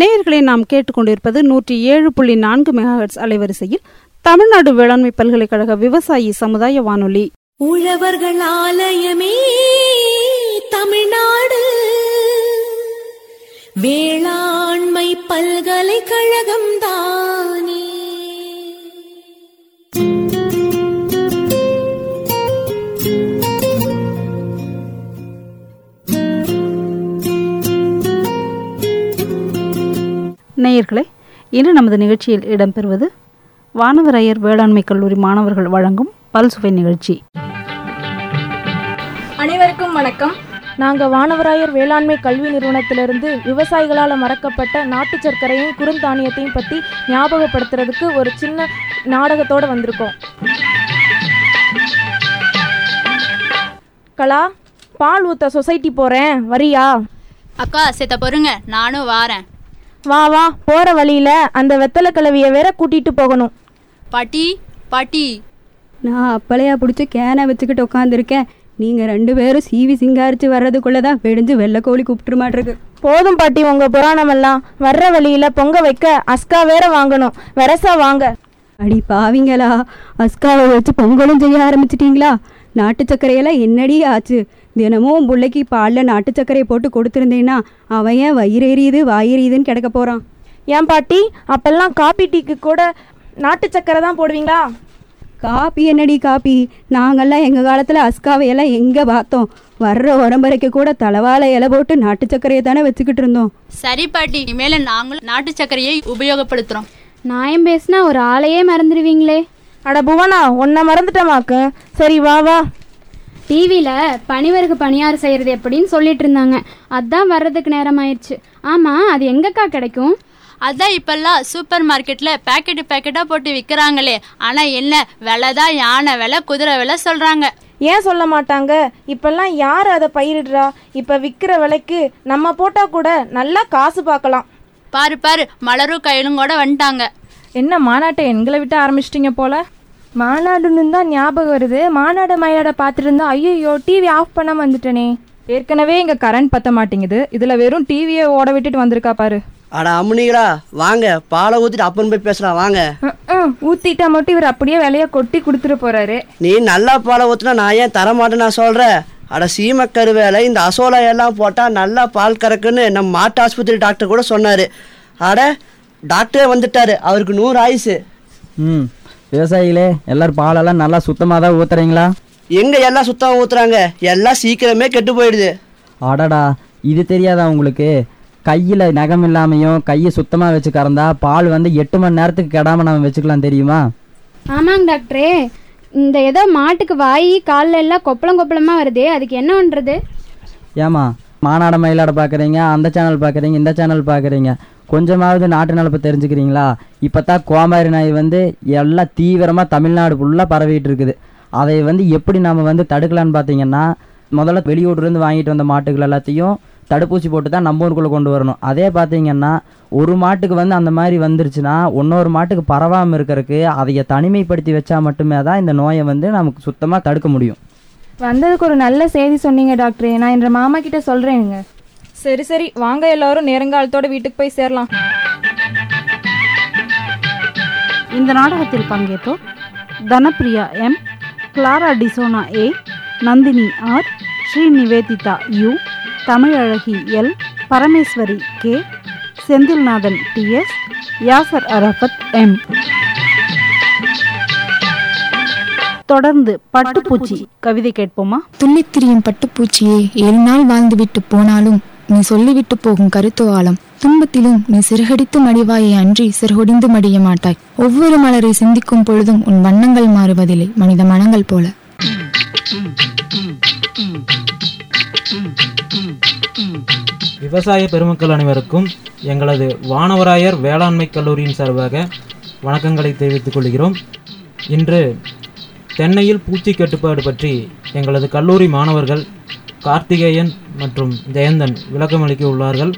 நேயர்களை நாம் கேட்டுக்கொண்டிருப்பது நூற்றி ஏழு புள்ளி நான்கு மெகாஹெட்ஸ் அலைவரிசையில் தமிழ்நாடு வேளாண்மை பல்கலைக்கழக விவசாயி சமுதாய வானொலி உழவர்கள் ஆலயமே தமிழ்நாடு வேளாண்மை பல்கலைக்கழகம் தானே நேயர்களே இன்று நமது நிகழ்ச்சியில் இடம்பெறுவது வானவரையர் வேளாண்மை கல்லூரி மாணவர்கள் வழங்கும் பல்சுவை நிகழ்ச்சி அனைவருக்கும் வணக்கம் நாங்கள் வானவராயர் வேளாண்மை கல்வி நிறுவனத்திலிருந்து விவசாயிகளால் மறக்கப்பட்ட நாட்டு சர்க்கரையும் குறுந்தானியத்தையும் பற்றி ஞாபகப்படுத்துறதுக்கு ஒரு சின்ன நாடகத்தோடு வந்திருக்கோம் கலா பால் ஊத்த சொசைட்டி போகிறேன் வரியா அக்கா சித்த பொறுங்க நானும் வாரேன் வா வா போகிற வழியில் அந்த வெத்தலை கிழவியை வேற கூட்டிகிட்டு போகணும் பாட்டி பாட்டி நான் அப்பளையா பிடிச்சி கேனை வச்சுக்கிட்டு உட்காந்துருக்கேன் நீங்கள் ரெண்டு பேரும் சீவி சிங்காரிச்சு வர்றதுக்குள்ளே தான் வெடிஞ்சு வெள்ளைக்கோழி கூப்பிட்டு மாட்டிருக்கு போதும் பாட்டி உங்கள் புராணமெல்லாம் வர்ற வழியில் பொங்க வைக்க அஸ்கா வேற வாங்கணும் வெரசா வாங்க அடி பாவிங்களா அஸ்காவை வச்சு பொங்கலும் செய்ய ஆரம்பிச்சிட்டீங்களா நாட்டு சர்க்கரையெல்லாம் என்னடி ஆச்சு தினமும் உன் பிள்ளைக்கு பாலில் நாட்டு சர்க்கரையை போட்டு கொடுத்துருந்தேன்னா அவன் ஏன் வயிறு எரியுது வாயிரியுதுன்னு கிடக்க போகிறான் ஏன் பாட்டி அப்பெல்லாம் காப்பி டீக்கு கூட நாட்டு சக்கரை தான் போடுவீங்களா காப்பி என்னடி காப்பி நாங்கெல்லாம் எங்கள் காலத்தில் அஸ்காவையெல்லாம் எங்கே பார்த்தோம் வர்ற உடம்பரைக்கு கூட தலவாழை இலை போட்டு நாட்டு சர்க்கரையை தானே வச்சுக்கிட்டு இருந்தோம் சரி பாட்டி இனிமேல நாங்களும் நாட்டு சர்க்கரையை உபயோகப்படுத்துறோம் நியாயம் பேசினா ஒரு ஆளையே மறந்துடுவீங்களே அட புவனா உன்னை மறந்துட்டமாக்கு சரி வா வா டிவியில் பனிவருக்கு பணியாறு செய்கிறது எப்படின்னு சொல்லிட்டு இருந்தாங்க அதான் வர்றதுக்கு நேரம் ஆயிடுச்சு ஆமாம் அது எங்கக்கா கிடைக்கும் அதான் இப்பெல்லாம் சூப்பர் மார்க்கெட்ல பேக்கெட் பேக்கெட்டா போட்டு விற்கிறாங்களே ஆனா என்ன விலை தான் யானை விலை குதிரை விலை சொல்றாங்க ஏன் சொல்ல மாட்டாங்க இப்பெல்லாம் யார் அதை பயிரிடுறா இப்போ விற்கிற விலைக்கு நம்ம போட்டால் கூட நல்லா காசு பார்க்கலாம் பாரு பாரு மலரும் கையிலும் கூட வந்துட்டாங்க என்ன மாநாட்டை எங்களை விட்டு ஆரம்பிச்சிட்டிங்க போல மாநாடுன்னு தான் ஞாபகம் வருது மாநாடு மயிலாட பார்த்துட்டு இருந்தா ஐயோ டிவி ஆஃப் பண்ணாம வந்துட்டேனே ஏற்கனவே இங்க கரண்ட் பத்த மாட்டேங்குது இதுல வெறும் டிவியை ஓட விட்டுட்டு வந்திருக்கா பாரு அட அம்முனிகளா வாங்க பாலை ஊற்றிட்டு அப்புறம் போய் பேசலாம் வாங்க ஊத்திட்டா மட்டும் இவர் அப்படியே விலைய கொட்டி கொடுத்துட்டு போறாரு நீ நல்லா பாலை ஊற்றினா நான் ஏன் தர மாட்டேன்னு நான் சொல்கிறேன் அட சீமக்கரு வேலை இந்த அசோலா எல்லாம் போட்டால் நல்லா பால் கறக்குன்னு நம்ம மாட்டு ஆஸ்பத்திரி டாக்டர் கூட சொன்னார் அட டாக்டரே வந்துட்டாரு அவருக்கு நூறு ஆயுசு ம் விவசாயிகளே எல்லாரும் பாலெல்லாம் நல்லா சுத்தமாக தான் ஊத்துறீங்களா எங்கே எல்லாம் சுத்தமாக ஊற்றுறாங்க எல்லாம் சீக்கிரமே கெட்டு போயிடுது அடடா இது தெரியாதா உங்களுக்கு கையில் நகம் இல்லாமையும் கையை சுத்தமாக வச்சு கறந்தா பால் வந்து எட்டு மணி நேரத்துக்கு கெடாமல் நம்ம வச்சுக்கலாம் தெரியுமா ஆமாங்க டாக்டரே இந்த ஏதோ மாட்டுக்கு வாய் காலில் எல்லாம் கொப்பளம் கொப்பளமாக வருதே அதுக்கு என்ன பண்ணுறது ஏமா மாநாட மயிலாட பார்க்குறீங்க அந்த சேனல் பார்க்குறீங்க இந்த சேனல் பார்க்குறீங்க கொஞ்சமாவது நாட்டு நடப்பு தெரிஞ்சுக்கிறீங்களா இப்போ தான் கோமாரி நாய் வந்து எல்லாம் தீவிரமாக தமிழ்நாடு ஃபுல்லாக பரவிட்டு இருக்குது அதை வந்து எப்படி நம்ம வந்து தடுக்கலான்னு பார்த்தீங்கன்னா முதல்ல வெளியூர்லேருந்து வாங்கிட்டு வந்த மாட்டுகள் எல்லாத்தையும் தடுப்பூசி போட்டு தான் நம்ம ஊருக்குள்ளே கொண்டு வரணும் அதே பார்த்தீங்கன்னா ஒரு மாட்டுக்கு வந்து அந்த மாதிரி வந்துருச்சுன்னா இன்னொரு மாட்டுக்கு பரவாமல் இருக்கிறதுக்கு அதைய தனிமைப்படுத்தி வச்சா மட்டுமே தான் இந்த நோயை வந்து நமக்கு சுத்தமாக தடுக்க முடியும் வந்ததுக்கு ஒரு நல்ல செய்தி சொன்னீங்க டாக்டரே நான் என்ற மாமா கிட்ட சொல்றேனுங்க சரி சரி வாங்க எல்லாரும் நேரங்காலத்தோட வீட்டுக்கு போய் சேரலாம் இந்த நாடகத்தில் பங்கேற்றோர் Dhanapriya M Clara Disona A Nandhini R Sri Nivedita U Tamizhazhagi L Parameswari K Senthilnathan TS Yasar Arafat M தொடர்ந்து பட்டுப்பூச்சி கவிதை கேட்போமா துள்ளித் திரியும் பட்டுப்பூச்சியே ஏழு நாள் வாழ்ந்துவிட்டு போனாலும் நீ சொல்லிவிட்டு போகும் கருத்து ஆழம் துன்பத்திலும் நீ சிறுகடித்து மடிவாயை அன்றி சிறுகொடிந்து மடிய மாட்டாய் ஒவ்வொரு மலரை சிந்திக்கும் பொழுதும் உன் வண்ணங்கள் மாறுவதில்லை மனித மனங்கள் போல விவசாய பெருமக்கள் அனைவருக்கும் எங்களது வானவராயர் வேளாண்மை கல்லூரியின் சார்பாக வணக்கங்களை தெரிவித்துக் கொள்கிறோம் இன்று தென்னையில் பூச்சி கட்டுப்பாடு பற்றி எங்களது கல்லூரி மாணவர்கள் கார்த்திகேயன் மற்றும் ஜெயந்தன் விளக்கமளிக்க உள்ளார்கள்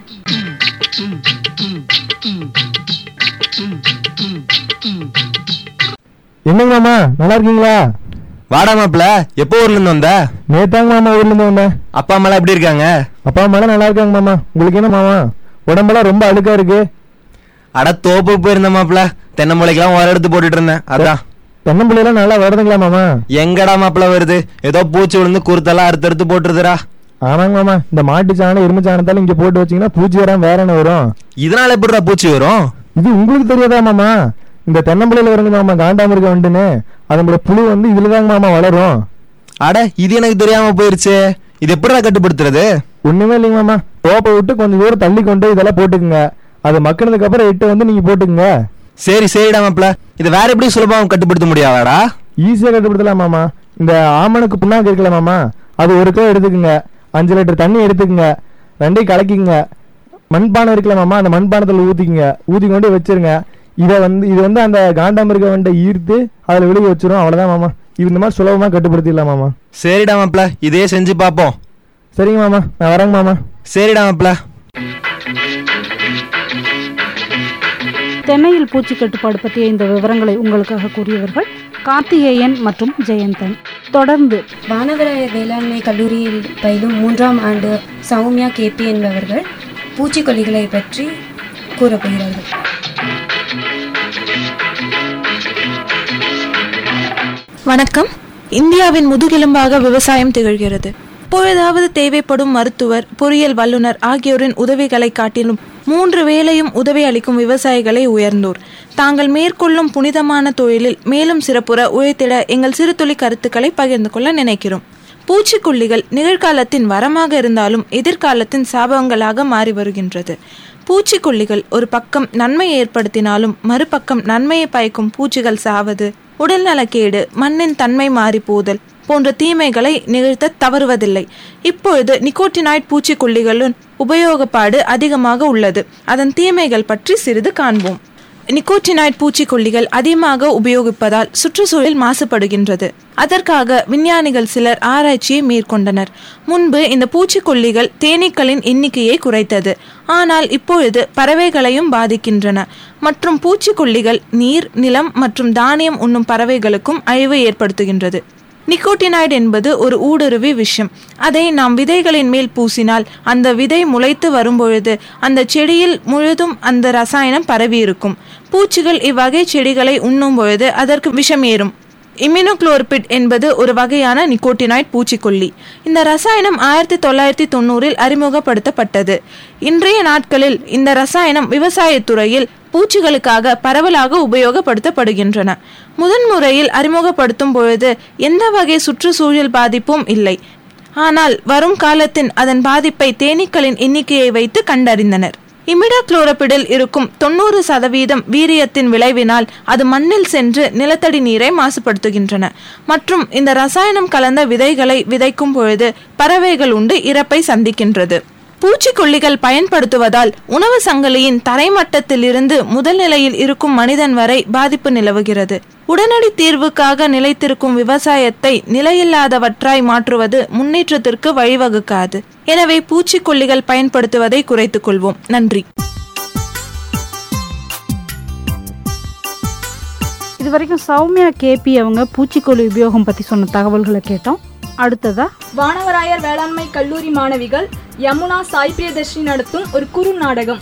என்னங்க மாமா நல்லா இருக்கீங்களா வாடா மாப்பிள எப்போ ஊர்ல இருந்து வந்த நேத்தாங்க மாமா ஊர்ல இருந்து வந்தேன் அப்பா அம்மா எப்படி இருக்காங்க அப்பா அம்மா நல்லா இருக்காங்க மாமா உங்களுக்கு என்ன மாமா உடம்பெல்லாம் ரொம்ப அழுக்கா இருக்கு அட தோப்புக்கு போயிருந்தேன் மாப்பிள தென்னை முளைக்கெல்லாம் உரம் எடுத்து போட்டுட்டு இருந்தேன் அதான் தென்னம்பிள்ளைலாம் நல்லா வருதுங்களா மாமா எங்கடா மாப்பிள வருது ஏதோ பூச்சி விழுந்து குருத்தெல்லாம் அறுத்து அறுத்து போட்டுருதுடா ஆமாங்க மாமா இந்த மாட்டு சாணம் எருமை சாணத்தாலும் இங்க போட்டு வச்சீங்கன்னா பூச்சி வராம வேற என்ன வரும் இதனால எப்படிடா பூச்சி வரும் இது உங்களுக்கு தெரியாதா மாமா இந்த தென்னம்பிள்ளையில வருங்க மாமா காண்டாமிருக்க வந்துன்னு அதனோட புழு வந்து இதுலதாங்க மாமா வளரும் அட இது எனக்கு தெரியாம போயிருச்சு இது எப்படிடா கட்டுப்படுத்துறது ஒண்ணுமே இல்லைங்க மாமா தோப்பை விட்டு கொஞ்சம் தூரம் தள்ளி கொண்டு இதெல்லாம் போட்டுக்குங்க அது மக்கினதுக்கு அப்புறம் எட்டு வந்து நீங்க போட்டுக்குங்க சரி சரிடா மாப்பிள இது வேற எப்படி சுலபமா கட்டுப்படுத்த முடியாதாடா ஈஸியா கட்டுப்படுத்தலாம் மாமா இந்த ஆமணக்கு புண்ணாக்கு இருக்குல்ல மாமா அது ஒரு கிலோ எடுத்துக்குங்க அஞ்சு லிட்டர் தண்ணி எடுத்துக்குங்க ரெண்டையும் கலக்கிங்க மண்பானை இருக்குல்ல மாமா அந்த மண்பானத்தில் ஊற்றிக்குங்க ஊற்றி கொண்டு வச்சிருங்க இதை வந்து இது வந்து அந்த காண்டாமிருக வண்டை ஈர்த்து அதில் விழுக வச்சிரும் அவ்வளோதான் மாமா இது இந்த மாதிரி சுலபமாக கட்டுப்படுத்திடலாம் மாமா சரிடா மாப்பிள இதே செஞ்சு பார்ப்போம் சரிங்க மாமா நான் வரேங்க மாமா சரிடா மாப்பிள தென்னையில் பூச்சி கட்டுப்பாடு பற்றிய இந்த விவரங்களை உங்களுக்காக கூறியவர்கள் கார்த்திகேயன் மற்றும் ஜெயந்தன் தொடர்ந்து வானவராயர் வேளாண்மை கல்லூரியில் பயிலும் மூன்றாம் ஆண்டு சௌமியா கேபி என்பவர்கள் பூச்சிக்கொல்லிகளை பற்றி கூறப்போகிறார்கள் வணக்கம் இந்தியாவின் முதுகெலும்பாக விவசாயம் திகழ்கிறது எப்பொழுதாவது தேவைப்படும் மருத்துவர் பொறியியல் வல்லுநர் ஆகியோரின் உதவிகளை காட்டிலும் மூன்று வேளையும் உதவி அளிக்கும் விவசாயிகளே உயர்ந்தோர் தாங்கள் மேற்கொள்ளும் புனிதமான தொழிலில் மேலும் சிறப்புற உழைத்திட எங்கள் சிறுதுளி கருத்துக்களை பகிர்ந்து கொள்ள நினைக்கிறோம் பூச்சிக்கொல்லிகள் நிகழ்காலத்தின் வரமாக இருந்தாலும் எதிர்காலத்தின் சாபங்களாக மாறி வருகின்றது பூச்சிக்கொல்லிகள் ஒரு பக்கம் நன்மை ஏற்படுத்தினாலும் மறுபக்கம் நன்மையை பயக்கும் பூச்சிகள் சாவது உடல்நலக்கேடு மண்ணின் தன்மை மாறி போதல் போன்ற தீமைகளை நிகழ்த்த தவறுவதில்லை இப்பொழுது நிக்கோட்டினாய்ட் பூச்சிக்கொல்லிகளின் உபயோகப்பாடு அதிகமாக உள்ளது அதன் தீமைகள் பற்றி சிறிது காண்போம் நிக்கோட்டினாய்ட் பூச்சிக்கொல்லிகள் அதிகமாக உபயோகிப்பதால் சுற்றுச்சூழல் மாசுபடுகின்றது அதற்காக விஞ்ஞானிகள் சிலர் ஆராய்ச்சியை மேற்கொண்டனர் முன்பு இந்த பூச்சிக்கொல்லிகள் தேனீக்களின் எண்ணிக்கையை குறைத்தது ஆனால் இப்பொழுது பறவைகளையும் பாதிக்கின்றன மற்றும் பூச்சிக்கொல்லிகள் நீர் நிலம் மற்றும் தானியம் உண்ணும் பறவைகளுக்கும் அழிவை ஏற்படுத்துகின்றது நிக்கோட்டினாய்டு என்பது ஒரு ஊடுருவி விஷயம் அதை நாம் விதைகளின் மேல் பூசினால் அந்த விதை முளைத்து வரும்பொழுது அந்த செடியில் முழுதும் அந்த ரசாயனம் பரவி இருக்கும் பூச்சிகள் இவ்வகை செடிகளை உண்ணும் பொழுது அதற்கு விஷம் ஏறும் இம்யூனோக்ளோர்பிட் என்பது ஒரு வகையான நிக்கோட்டினாய்ட் பூச்சிக்கொல்லி இந்த ரசாயனம் ஆயிரத்தி தொள்ளாயிரத்தி தொண்ணூறில் அறிமுகப்படுத்தப்பட்டது இன்றைய நாட்களில் இந்த ரசாயனம் விவசாயத்துறையில் பூச்சிகளுக்காக பரவலாக உபயோகப்படுத்தப்படுகின்றன முதன்முறையில் அறிமுகப்படுத்தும் பொழுது எந்த வகை சுற்றுச்சூழல் பாதிப்பும் இல்லை ஆனால் வரும் காலத்தின் அதன் பாதிப்பை தேனீக்களின் எண்ணிக்கையை வைத்து கண்டறிந்தனர் இமிடாக்ளோரபிடில் இருக்கும் தொண்ணூறு சதவீதம் வீரியத்தின் விளைவினால் அது மண்ணில் சென்று நிலத்தடி நீரை மாசுபடுத்துகின்றன மற்றும் இந்த ரசாயனம் கலந்த விதைகளை விதைக்கும் பொழுது பறவைகள் உண்டு இறப்பை சந்திக்கின்றது பூச்சிக்கொல்லிகள் பயன்படுத்துவதால் உணவு சங்கிலியின் தரைமட்டத்திலிருந்து முதல் நிலையில் இருக்கும் மனிதன் வரை பாதிப்பு நிலவுகிறது உடனடி தீர்வுக்காக நிலைத்திருக்கும் விவசாயத்தை நிலையில்லாதவற்றாய் மாற்றுவது முன்னேற்றத்திற்கு வழிவகுக்காது எனவே பூச்சிக்கொல்லிகள் பயன்படுத்துவதை குறைத்துக் கொள்வோம் நன்றி இது வரைக்கும் சௌமியா கேபி அவங்க பூச்சிக்கொல்லி உபயோகம் பற்றி சொன்ன தகவல்களை கேட்டோம் அடுத்ததா வானவராயர் வேளாண்மை கல்லூரி மாணவிகள் யமுனா சாய் பிரியதர்ஷினி நடத்தும் ஒரு குறு நாடகம்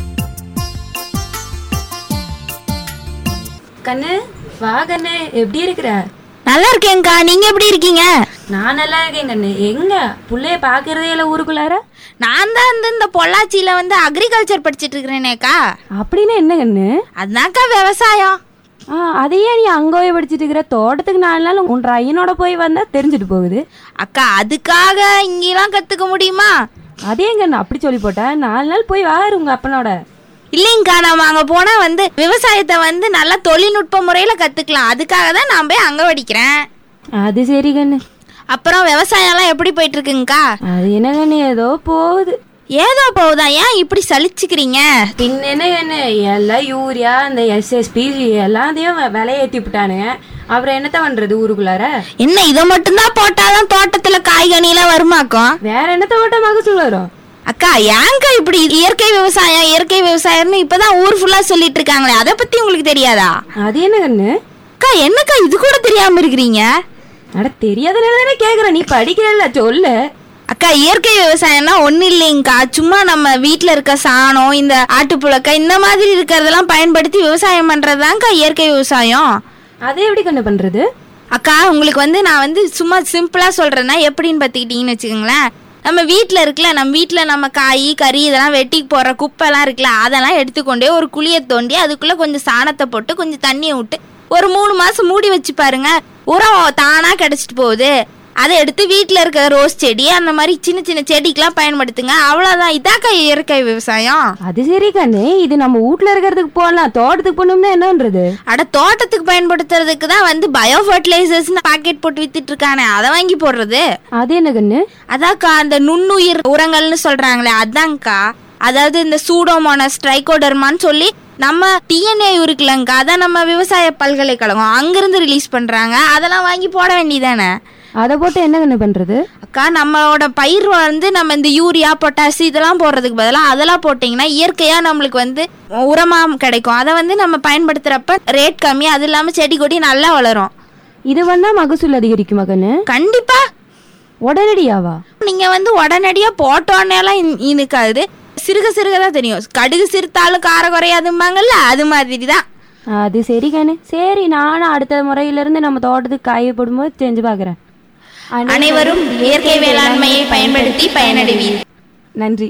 கண்ணு வா கண்ணு எப்படி இருக்கிற நல்லா இருக்கேங்க்கா நீங்க எப்படி இருக்கீங்க நான் நல்லா இருக்கேன் கண்ணு எங்க புள்ளைய பாக்குறதே இல்ல ஊருக்குள்ளார நான் தான் வந்து இந்த பொள்ளாச்சியில வந்து அக்ரிகல்ச்சர் படிச்சிட்டு இருக்கிறேனேக்கா அப்படின்னு என்ன கண்ணு அதான்க்கா விவசாயம் ஆ அதையே நீ அங்க போய் படிச்சிட்டு இருக்கிற தோட்டத்துக்கு நாலு நாள் உன் ட்ரையனோட போய் வந்தா தெரிஞ்சுட்டு போகுது அக்கா அதுக்காக இங்கெல்லாம் கத்துக்க முடியுமா அதே கண்ணு அப்படி சொல்லி போட்ட நாலு நாள் போய் வாரு உங்க அப்பனோட இல்லைங்கக்கா நம்ம அங்க போனா வந்து விவசாயத்தை வந்து நல்லா தொழில்நுட்ப முறையில கத்துக்கலாம் அதுக்காக தான் நான் போய் அங்க படிக்கிறேன் அது சரி கண்ணு அப்புறம் விவசாயம்லாம் எப்படி போயிட்டு இருக்குங்கக்கா அது என்ன கண்ணு ஏதோ போகுது ஏதோ போகுதா ஏன் இப்படி சலிச்சுக்கிறீங்க பின்ன என்ன கண்ணு எல்லாம் யூரியா இந்த எஸ்எஸ்பி எல்லாத்தையும் விலைய ஏத்தி விட்டானுங்க அப்புறம் என்னத்த பண்றது ஊருக்குள்ளார என்ன இதை மட்டும்தான் போட்டாதான் தோட்டத்துல காய்கனிலாம் வருமாக்கும் வேற என்னத்த போட்டமாக சொல்லுறோம் அக்கா ஏங்கா இப்படி இயற்கை விவசாயம் இயற்கை விவசாயம்னு இப்பதான் ஊர் ஃபுல்லா சொல்லிட்டு இருக்காங்களே அதை பத்தி உங்களுக்கு தெரியாதா அது என்ன கண்ணு அக்கா என்னக்கா இது கூட தெரியாம இருக்கிறீங்க அட தெரியாதனால தானே கேக்குறேன் நீ படிக்கிறல்ல சொல்லு அக்கா இயற்கை விவசாயம்னா ஒன்றும் இல்லைங்கக்கா சும்மா நம்ம வீட்டில் இருக்க சாணம் இந்த ஆட்டுப்புழக்க இந்த மாதிரி இருக்கிறதெல்லாம் பயன்படுத்தி விவசாயம் பண்ணுறதுதான்க்கா இயற்கை விவசாயம் அது எப்படி கண்ணு பண்ணுறது அக்கா உங்களுக்கு வந்து நான் வந்து சும்மா சிம்பிளாக சொல்கிறேன்னா எப்படின்னு பார்த்துக்கிட்டிங்கன்னு வச்சுக்கோங்களேன் நம்ம வீட்டில் இருக்குல்ல நம்ம வீட்டில் நம்ம காய் கறி இதெல்லாம் வெட்டி போடுற குப்பைலாம் இருக்குல்ல அதெல்லாம் எடுத்துக்கொண்டே ஒரு குழியை தோண்டி அதுக்குள்ளே கொஞ்சம் சாணத்தை போட்டு கொஞ்சம் தண்ணியை விட்டு ஒரு மூணு மாதம் மூடி வச்சு பாருங்க உரம் தானாக கிடச்சிட்டு போகுது அதை எடுத்து வீட்டில் இருக்க ரோஸ் செடி அந்த மாதிரி சின்ன சின்ன செடிக்கெலாம் பயன்படுத்துங்க அவ்வளோதான் இதாக்கா இயற்கை விவசாயம் அது சரி கண்ணு இது நம்ம வீட்ல இருக்கிறதுக்கு போடலாம் தோட்டத்துக்கு போனோம்னா என்னன்றது அட தோட்டத்துக்கு பயன்படுத்துறதுக்கு தான் வந்து பயோ ஃபர்டிலைசர்ஸ்னு பாக்கெட் போட்டு வித்துட்டு இருக்கானே அதை வாங்கி போடுறது அது என்ன கண்ணு அதான்க்கா அந்த நுண்ணுயிர் உரங்கள்னு சொல்றாங்களே அதான்க்கா அதாவது இந்த சூடோமோனஸ் ட்ரைகோடர்மான்னு சொல்லி நம்ம டிஎன்ஏ இருக்குல்லங்கக்கா அதான் நம்ம விவசாய பல்கலைக்கழகம் அங்கிருந்து ரிலீஸ் பண்றாங்க அதெல்லாம் வாங்கி போட வேண்டியதானே அதை போட்டு என்ன கண்ணு பண்றது அக்கா நம்மளோட பயிர் வந்து நம்ம இந்த யூரியா பொட்டாசி இதெல்லாம் போடுறதுக்கு பதிலாக அதெல்லாம் போட்டிங்கன்னா இயற்கையாக நம்மளுக்கு வந்து உரமாக கிடைக்கும் அதை வந்து நம்ம பயன்படுத்துகிறப்ப ரேட் கம்மி அது இல்லாமல் செடி கொடி நல்லா வளரும் இது வந்தா மகசூல் அதிகரிக்குமா கண்ணு கண்டிப்பா உடனடியாவா நீங்க வந்து உடனடியா போட்டோன்னேலாம் இனுக்காது சிறுக சிறுக தான் தெரியும் கடுகு சிறுத்தாலும் கார குறையாதும்பாங்கல்ல அது மாதிரி தான் அது சரி கண்ணு சரி நானும் அடுத்த முறையிலிருந்து நம்ம தோட்டத்துக்கு காய போடும்போது செஞ்சு பார்க்குறேன் அனைவரும் இயற்கை வேளாண்மையை பயன்படுத்தி பயனடைவீர் நன்றி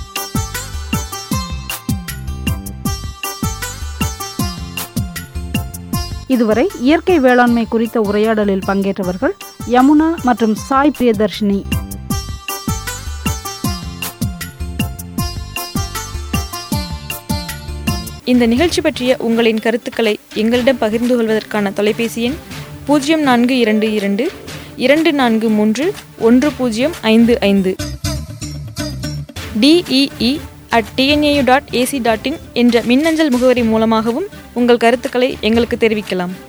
இதுவரை இயற்கை வேளாண்மை குறித்த உரையாடலில் பங்கேற்றவர்கள் யமுனா மற்றும் சாய் பிரியதர்ஷினி இந்த நிகழ்ச்சி பற்றிய உங்களின் கருத்துக்களை எங்களிடம் பகிர்ந்து கொள்வதற்கான தொலைபேசி எண் பூஜ்ஜியம் நான்கு இரண்டு இரண்டு இரண்டு நான்கு மூன்று ஒன்று பூஜ்ஜியம் ஐந்து ஐந்து D E E at T N A U dot A C dot in என்ற மின்னஞ்சல் முகவரி மூலமாகவும் உங்கள் கருத்துக்களை எங்களுக்கு தெரிவிக்கலாம்